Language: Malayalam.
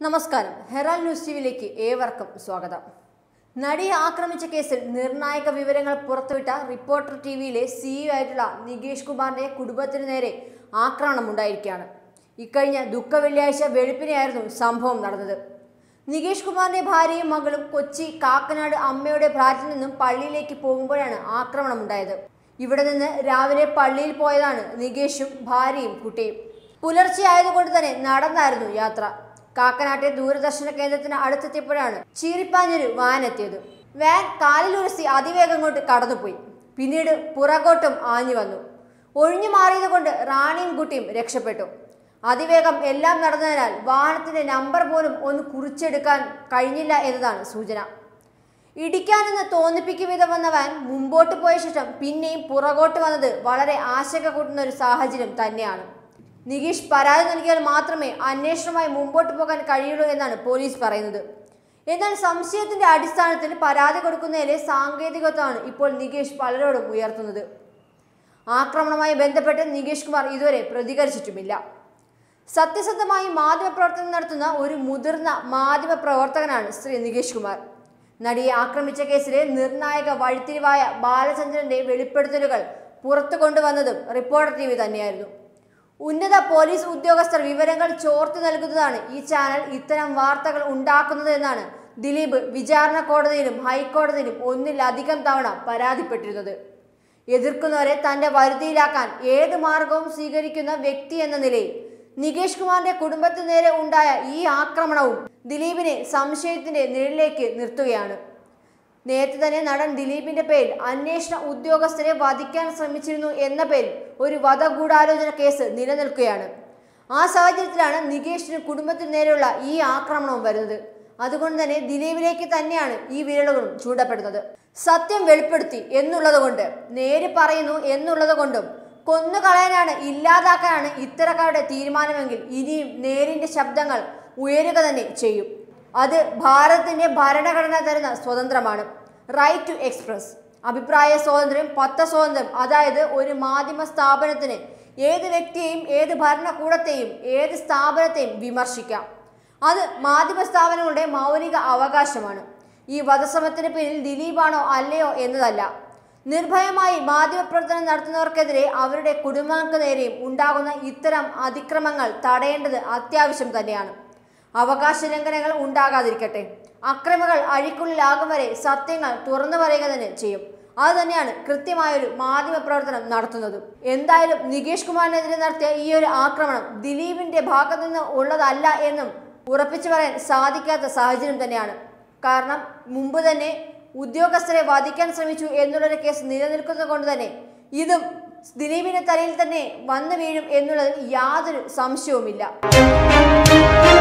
നമസ്കാരം ഹെറാൾഡ് ന്യൂസ് ടിവിയിലേക്ക് ഏവർക്കും സ്വാഗതം നടിയെ ആക്രമിച്ച കേസിൽ നിർണായക വിവരങ്ങൾ പുറത്തുവിട്ട റിപ്പോർട്ടർ ടി വിയിലെ സിഇഒ ആയിട്ടുള്ള നികേഷ് കുമാറിന്റെ കുടുംബത്തിന് നേരെ ആക്രമണം ഉണ്ടായിരിക്കുകയാണ് ഇക്കഴിഞ്ഞ ദുഃഖ വെള്ളിയാഴ്ച വെളുപ്പിനെയായിരുന്നു സംഭവം നടന്നത് നികേഷ് കുമാറിന്റെ ഭാര്യയും മകളും കൊച്ചി കാക്കനാട് അമ്മയുടെ ഫ്ളാറ്റിൽ നിന്നും പള്ളിയിലേക്ക് പോകുമ്പോഴാണ് ആക്രമണം ഉണ്ടായത് ഇവിടെ നിന്ന് രാവിലെ പള്ളിയിൽ പോയതാണ് നികേഷും ഭാര്യയും കുട്ടിയും പുലർച്ചെ ആയതുകൊണ്ട് തന്നെ നടന്നായിരുന്നു യാത്ര കാക്കനാട്ടെ ദൂരദർശന കേന്ദ്രത്തിന് അടുത്തെത്തിയപ്പോഴാണ് ചീറിപ്പാഞ്ഞൊരു വാൻ എത്തിയത് വാൻ കാലിലുരസി അതിവേഗം കൊണ്ട് കടന്നുപോയി പിന്നീട് പുറകോട്ടും ആഞ്ഞു വന്നു ഒഴിഞ്ഞു മാറിയത് കൊണ്ട് റാണിയും കുട്ടിയും രക്ഷപ്പെട്ടു അതിവേഗം എല്ലാം നടന്നതിനാൽ വാഹനത്തിന്റെ നമ്പർ പോലും ഒന്ന് കുറിച്ചെടുക്കാൻ കഴിഞ്ഞില്ല എന്നതാണ് സൂചന ഇടിക്കാനെന്ന് തോന്നിപ്പിക്കും വിധം വന്ന വാൻ മുമ്പോട്ട് പോയ ശേഷം പിന്നെയും പുറകോട്ട് വന്നത് വളരെ ആശങ്ക കൂട്ടുന്ന ഒരു സാഹചര്യം തന്നെയാണ് നികീഷ് പരാതി നൽകിയാൽ മാത്രമേ അന്വേഷണവുമായി മുമ്പോട്ട് പോകാൻ കഴിയുള്ളൂ എന്നാണ് പോലീസ് പറയുന്നത് എന്നാൽ സംശയത്തിന്റെ അടിസ്ഥാനത്തിൽ പരാതി കൊടുക്കുന്നതിലെ സാങ്കേതികത്വമാണ് ഇപ്പോൾ നികേഷ് പലരോടും ഉയർത്തുന്നത് ആക്രമണവുമായി ബന്ധപ്പെട്ട് നികേഷ് കുമാർ ഇതുവരെ പ്രതികരിച്ചിട്ടുമില്ല സത്യസന്ധമായി മാധ്യമപ്രവർത്തനം നടത്തുന്ന ഒരു മുതിർന്ന മാധ്യമ പ്രവർത്തകനാണ് ശ്രീ നികേഷ് കുമാർ നടിയെ ആക്രമിച്ച കേസിലെ നിർണായക വഴിത്തിരിവായ ബാലചന്ദ്രന്റെ വെളിപ്പെടുത്തലുകൾ പുറത്തു കൊണ്ടുവന്നതും റിപ്പോർട്ടർ ടി വി തന്നെയായിരുന്നു ഉന്നത പോലീസ് ഉദ്യോഗസ്ഥർ വിവരങ്ങൾ ചോർത്തി നൽകുന്നതാണ് ഈ ചാനൽ ഇത്തരം വാർത്തകൾ ഉണ്ടാക്കുന്നത് എന്നാണ് ദിലീപ് വിചാരണ കോടതിയിലും ഹൈക്കോടതിയിലും ഒന്നിലധികം തവണ പരാതിപ്പെട്ടിരുന്നത് എതിർക്കുന്നവരെ തന്റെ വരുതിയിലാക്കാൻ ഏത് മാർഗവും സ്വീകരിക്കുന്ന വ്യക്തി എന്ന നിലയിൽ നികേഷ് കുമാറിന്റെ കുടുംബത്തിന് നേരെ ഉണ്ടായ ഈ ആക്രമണവും ദിലീപിനെ സംശയത്തിന്റെ നിഴലിലേക്ക് നിർത്തുകയാണ് നേരത്തെ തന്നെ നടൻ ദിലീപിന്റെ പേരിൽ അന്വേഷണ ഉദ്യോഗസ്ഥരെ വധിക്കാൻ ശ്രമിച്ചിരുന്നു എന്ന പേരിൽ ഒരു വധഗൂഢാലോചന കേസ് നിലനിൽക്കുകയാണ് ആ സാഹചര്യത്തിലാണ് നികേഷിന് കുടുംബത്തിന് നേരെയുള്ള ഈ ആക്രമണവും വരുന്നത് അതുകൊണ്ട് തന്നെ ദിലീപിലേക്ക് തന്നെയാണ് ഈ വിരലുകളും ചൂണ്ടപ്പെടുന്നത് സത്യം വെളിപ്പെടുത്തി എന്നുള്ളത് കൊണ്ട് നേര് പറയുന്നു എന്നുള്ളത് കൊണ്ടും കൊന്നുകളയാനാണ് ഇല്ലാതാക്കാനാണ് ഇത്തരക്കാരുടെ തീരുമാനമെങ്കിൽ ഇനിയും നേരിന്റെ ശബ്ദങ്ങൾ ഉയരുക തന്നെ ചെയ്യും അത് ഭാരതത്തിന്റെ ഭരണഘടന തരുന്ന സ്വതന്ത്രമാണ് റൈറ്റ് ടു എക്സ്പ്രസ് അഭിപ്രായ സ്വാതന്ത്ര്യം പത്ര സ്വാതന്ത്ര്യം അതായത് ഒരു മാധ്യമ സ്ഥാപനത്തിന് ഏത് വ്യക്തിയെയും ഏത് ഭരണകൂടത്തെയും ഏത് സ്ഥാപനത്തെയും വിമർശിക്കാം അത് മാധ്യമ സ്ഥാപനങ്ങളുടെ മൗലിക അവകാശമാണ് ഈ വധശ്രമത്തിന് പിന്നിൽ ദിലീപാണോ അല്ലയോ എന്നതല്ല നിർഭയമായി മാധ്യമപ്രവർത്തനം നടത്തുന്നവർക്കെതിരെ അവരുടെ കുടുംബങ്ങൾക്ക് നേരെയും ഉണ്ടാകുന്ന ഇത്തരം അതിക്രമങ്ങൾ തടയേണ്ടത് അത്യാവശ്യം തന്നെയാണ് അവകാശ ലംഘനങ്ങൾ ഉണ്ടാകാതിരിക്കട്ടെ അക്രമികൾ അഴിക്കുള്ളിലാകും വരെ സത്യങ്ങൾ തുറന്നു പറയുക തന്നെ ചെയ്യും അത് തന്നെയാണ് കൃത്യമായൊരു മാധ്യമ പ്രവർത്തനം നടത്തുന്നതും എന്തായാലും നികേഷ് കുമാറിനെതിരെ നടത്തിയ ഈ ഒരു ആക്രമണം ദിലീപിന്റെ ഭാഗത്തു നിന്ന് ഉള്ളതല്ല എന്നും ഉറപ്പിച്ചു പറയാൻ സാധിക്കാത്ത സാഹചര്യം തന്നെയാണ് കാരണം മുമ്പ് തന്നെ ഉദ്യോഗസ്ഥരെ വധിക്കാൻ ശ്രമിച്ചു എന്നുള്ളൊരു കേസ് നിലനിൽക്കുന്നത് കൊണ്ട് തന്നെ ഇതും ദിലീപിന്റെ തലയിൽ തന്നെ വന്നു വീഴും എന്നുള്ളതിൽ യാതൊരു സംശയവുമില്ല